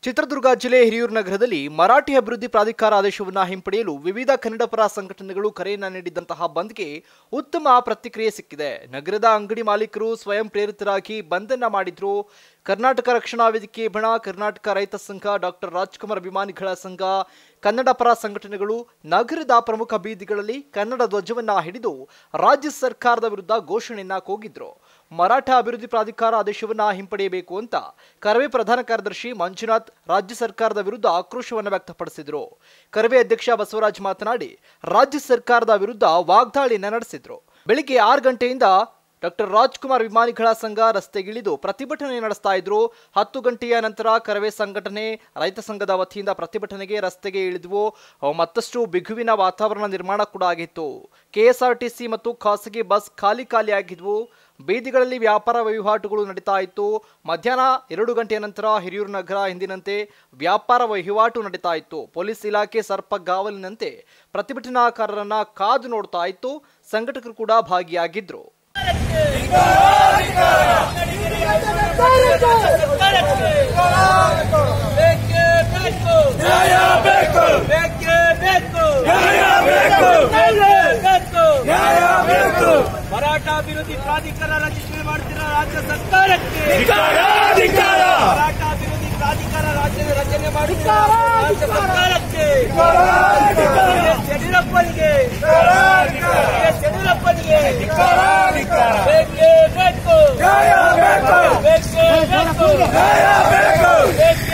ಚಿತ್ರದುರ್ಗ ಜಿಲ್ಲೆ ಹಿರಿಯೂರು ನಗರದಲ್ಲಿ ಮರಾಠಿ ಅಭಿವೃದ್ಧಿ ಪ್ರಾಧಿಕಾರ ಆದೇಶವನ್ನು ಹಿಂಪಡೆಯಲು ವಿವಿಧ ಕನ್ನಡ ಪರ ಸಂಘಟನೆಗಳು ಕರೆಯನ್ನ ನೀಡಿದ್ದಂತಹ ಬಂದ್ಗೆ ಉತ್ತಮ ಪ್ರತಿಕ್ರಿಯೆ ಸಿಕ್ಕಿದೆ ನಗರದ ಅಂಗಡಿ ಮಾಲೀಕರು ಸ್ವಯಂ ಪ್ರೇರಿತರಾಗಿ ಬಂದನ್ನ ಮಾಡಿದ್ರು ಕರ್ನಾಟಕ ರಕ್ಷಣಾ ವೇದಿಕೆ ಬಣ ಕರ್ನಾಟಕ ರೈತ ಸಂಘ ಡಾಕ್ಟರ್ ರಾಜ್ಕುಮಾರ್ ಅಭಿಮಾನಿಗಳ ಸಂಘ ಕನ್ನಡ ಪರ ಸಂಘಟನೆಗಳು ನಗರದ ಪ್ರಮುಖ ಬೀದಿಗಳಲ್ಲಿ ಕನ್ನಡ ಧ್ವಜವನ್ನ ಹಿಡಿದು ರಾಜ್ಯ ಸರ್ಕಾರದ ವಿರುದ್ಧ ಘೋಷಣೆಯನ್ನ ಕೂಗಿದ್ರು ಮರಾಠ ಅಭಿವೃದ್ಧಿ ಪ್ರಾಧಿಕಾರ ಆದೇಶವನ್ನ ಹಿಂಪಡೆಯಬೇಕು ಅಂತ ಕರವೇ ಪ್ರಧಾನ ಕಾರ್ಯದರ್ಶಿ ಮಂಜುನಾಥ್ ರಾಜ್ಯ ಸರ್ಕಾರದ ವಿರುದ್ಧ ಆಕ್ರೋಶವನ್ನು ವ್ಯಕ್ತಪಡಿಸಿದ್ರು ಕರವೇ ಅಧ್ಯಕ್ಷ ಬಸವರಾಜ್ ಮಾತನಾಡಿ ರಾಜ್ಯ ಸರ್ಕಾರದ ವಿರುದ್ಧ ವಾಗ್ದಾಳಿಯನ್ನ ನಡೆಸಿದ್ರು ಬೆಳಿಗ್ಗೆ ಆರು ಗಂಟೆಯಿಂದ ಡಾಕ್ಟರ್ ರಾಜ್ಕುಮಾರ್ ಅಭಿಮಾನಿಗಳ ಸಂಘ ರಸ್ತೆಗಿಳಿದು ಪ್ರತಿಭಟನೆ ನಡೆಸ್ತಾ ಇದ್ರು ಹತ್ತು ಗಂಟೆಯ ನಂತರ ಕರವೇ ಸಂಘಟನೆ ರೈತ ಸಂಘದ ವತಿಯಿಂದ ಪ್ರತಿಭಟನೆಗೆ ರಸ್ತೆಗೆ ಇಳಿದ್ವು ಅಹ್, ಮತ್ತಷ್ಟು ಬಿಗುವಿನ ವಾತಾವರಣ ನಿರ್ಮಾಣ ಕೂಡ ಆಗಿತ್ತು ಕೆಎಸ್ಆರ್ಟಿಸಿ ಮತ್ತು ಖಾಸಗಿ ಬಸ್ ಖಾಲಿ ಖಾಲಿ ಆಗಿದ್ವು ಬೀದಿಗಳಲ್ಲಿ ವ್ಯಾಪಾರ ವಹಿವಾಟುಗಳು ನಡೀತಾ ಇತ್ತು ಮಧ್ಯಾಹ್ನ ಎರಡು ಗಂಟೆಯ ನಂತರ ಹಿರಿಯೂರು ನಗರ ಹಿಂದಿನಂತೆ ವ್ಯಾಪಾರ ವಹಿವಾಟು ನಡೀತಾ ಇತ್ತು ಪೊಲೀಸ್ ಇಲಾಖೆ ಸರ್ಪಗಾವಲಿನಂತೆ ಪ್ರತಿಭಟನಾಕಾರರನ್ನ ಕಾದು ನೋಡ್ತಾ ಇತ್ತು ಸಂಘಟಕರು ಕೂಡ ಭಾಗಿಯಾಗಿದ್ರು ಬೇಕೇ ಬೇಕು ನ್ಯಾಯ ಬೇಕು ಬೇಕೇ ಬೇಕು ನ್ಯಾಯ ಬೇಕು ಬೇಕು ನ್ಯಾಯ ಬೇಕು ಮರಾಠ ಅಭಿವೃದ್ಧಿ ಪ್ರಾಧಿಕಾರ ರಚಿಸಣೆ ಮಾಡುತ್ತಿರುವ ರಾಜ್ಯ ಸರ್ಕಾರಕ್ಕೆ ಧಿಕ್ಕಾರ ಧಿಕ್ಕಾರ ಮರಾಠ ಅಭಿವೃದ್ಧಿ ಪ್ರಾಧಿಕಾರ ರಾಜ್ಯದ ರಚನೆ ಮಾಡುತ್ತಿರುವ ರಾಜ್ಯ ಸರ್ಕಾರಕ್ಕೆ ಎಸ್ ಯಡಿಯೂರಪ್ಪನಿಗೆ ಎಸ್ ಯಡಿಯೂರಪ್ಪನಿಗೆ ಬೇಕೇ ಬೇಕು ನ್ಯಾಯ ಬೇಕು ಬೇಕೇ ಬೇಕು ನ್ಯಾಯ ಬೇಕು ಬೇಕೇ